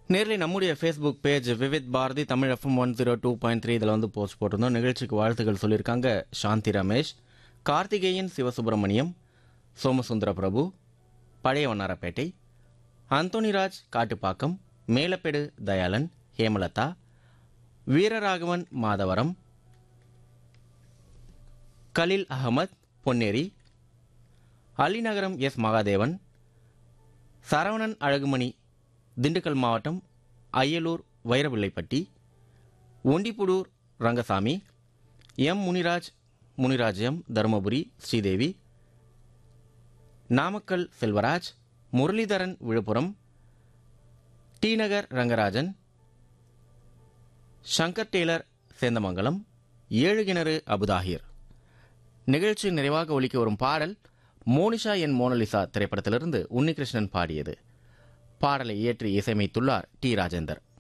நேரில் நம்முடைய Facebook page Vividh Bharati Tamil FM one zero two point three இதில் வந்து போஸ்ட் போட்டிருந்தோம் நிகழ்ச்சிக்கு வாழ்த்துக்கள் சொல்லியிருக்காங்க சாந்தி ரமேஷ் கார்த்திகேயன் சிவசுப்பிரமணியம் சோமசுந்தர பிரபு பழைய வண்ணாரப்பேட்டை அந்தோனிராஜ் காட்டுப்பாக்கம் மேலப்பெடு தயாளன் ஹேமலதா வீரராகவன் மாதவரம் கலில் அகமத் பொன்னேரி அலிநகரம் எஸ் மகாதேவன் சரவணன் அழகுமணி திண்டுக்கல் மாவட்டம் Ayyalur Vairavillaipatti Ondipudur Rangasamy M Muniraj Muniraj M Dharmapuri Sridevi Namakkal Selvaraj Muralidharan Villupuram T Nagar Rangarajan Shankar tailor Senthamangalam Ezhu Kinaru Abuthahir நிகழ்ச்சி நிறைவாக ஒலிக்க வரும் பாடல் மோனிஷா என் மோனலிசா திரைப்படத்திலிருந்து உன்னிகிருஷ்ணன் பாடியது பாடலை இயற்றி இசையமைத்துள்ளார் டி ராஜேந்தர்